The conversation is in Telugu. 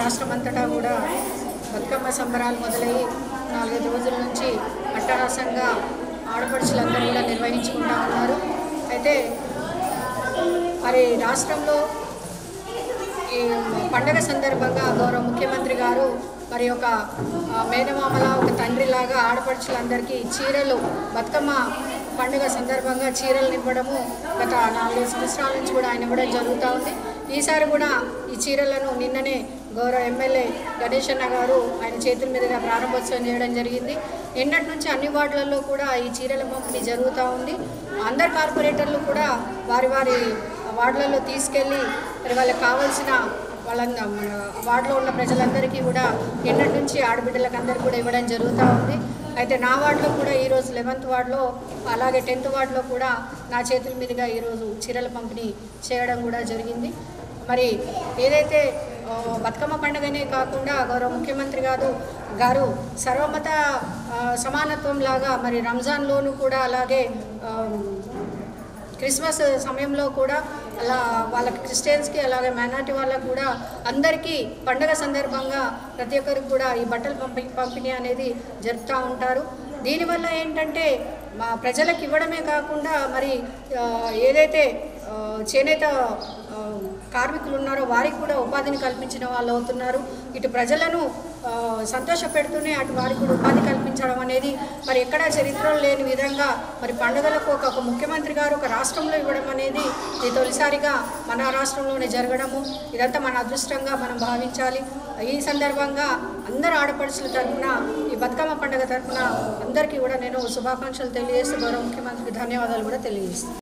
రాష్ట్రం అంతటా కూడా బతుకమ్మ సంబరాలు మొదలయ్యి నాలుగైదు రోజుల నుంచి అట్టహాసంగా ఆడపడుచులందరూ కూడా నిర్వహించుకుంటా ఉన్నారు అయితే మరి రాష్ట్రంలో ఈ పండగ సందర్భంగా గౌరవ ముఖ్యమంత్రి గారు మరి ఒక ఆ, మేనమామల ఒక తండ్రిలాగా ఆడపడుచులందరికీ చీరలు బతుకమ్మ పండుగ సందర్భంగా చీరలు ఇవ్వడము గత నాలుగు సంవత్సరాల నుంచి కూడా ఆయన ఇవ్వడం జరుగుతూ ఉంది ఈసారి కూడా ఈ చీరలను నిన్ననే గౌరవ ఎమ్మెల్యే గణేష్ అన్న గారు ఆయన చేతుల మీదుగా ప్రారంభోత్సవం చేయడం జరిగింది నిన్నటి నుంచి అన్ని వార్డులలో కూడా ఈ చీరల పంపిణీ జరుగుతూ ఉంది అందరు కార్పొరేటర్లు కూడా వారి వారి వార్డులలో తీసుకెళ్ళి మరి వాళ్ళకి కావాల్సిన వాళ్ళ మన వార్డులో ఉన్న ప్రజలందరికీ కూడా నిన్నటి నుంచి ఆడబిడ్డలకు అందరికీ కూడా ఇవ్వడం జరుగుతూ ఉంది అయితే నా వార్డులో కూడా ఈరోజు లెవెంత్ వార్డులో అలాగే టెన్త్ వార్డులో కూడా నా చేతుల మీదుగా ఈరోజు చీరల పంపిణీ చేయడం కూడా జరిగింది మరి ఏదైతే ఆ, బతుకమ్మ పండుగనే కాకుండా గౌరవ ముఖ్యమంత్రి గారు గారు సర్వమత ఆ, సమానత్వం లాగా మరి రంజాన్లోనూ కూడా అలాగే ఆ, క్రిస్మస్ సమయంలో కూడా అలా వాళ్ళకి క్రిస్టియన్స్కి అలాగే మైనార్టీ వాళ్ళకు కూడా అందరికీ పండగ సందర్భంగా ప్రతి ఒక్కరికి కూడా ఈ బట్టలు పంపి పంపిణీ అనేది జరుపుతూ ఉంటారు దీనివల్ల ఏంటంటే మా ప్రజలకు ఇవ్వడమే కాకుండా మరి ఆ, ఏదైతే ఆ, చేనేత ఆ, కార్మికులు ఉన్నారో వారికి కూడా ఉపాధిని కల్పించిన వాళ్ళు అవుతున్నారు ఇటు ప్రజలను ఆ, సంతోషపెడుతూనే అటు వారికి కూడా ఉపాధి కల్పించడం అనేది మరి ఎక్కడా చరిత్రలో లేని విధంగా మరి పండుగలకు ఒక ఒక ముఖ్యమంత్రి గారు ఒక రాష్ట్రంలో ఇవ్వడం అనేది ఇది తొలిసారిగా మన రాష్ట్రంలోనే జరగడము ఇదంతా మన అదృష్టంగా మనం భావించాలి ఈ సందర్భంగా అందరు ఆడపడుచుల తరఫున ఈ బతుకమ్మ పండుగ తరఫున అందరికీ కూడా నేను శుభాకాంక్షలు తెలియజేస్తూ గౌరవ ముఖ్యమంత్రికి ధన్యవాదాలు కూడా తెలియజేస్తాను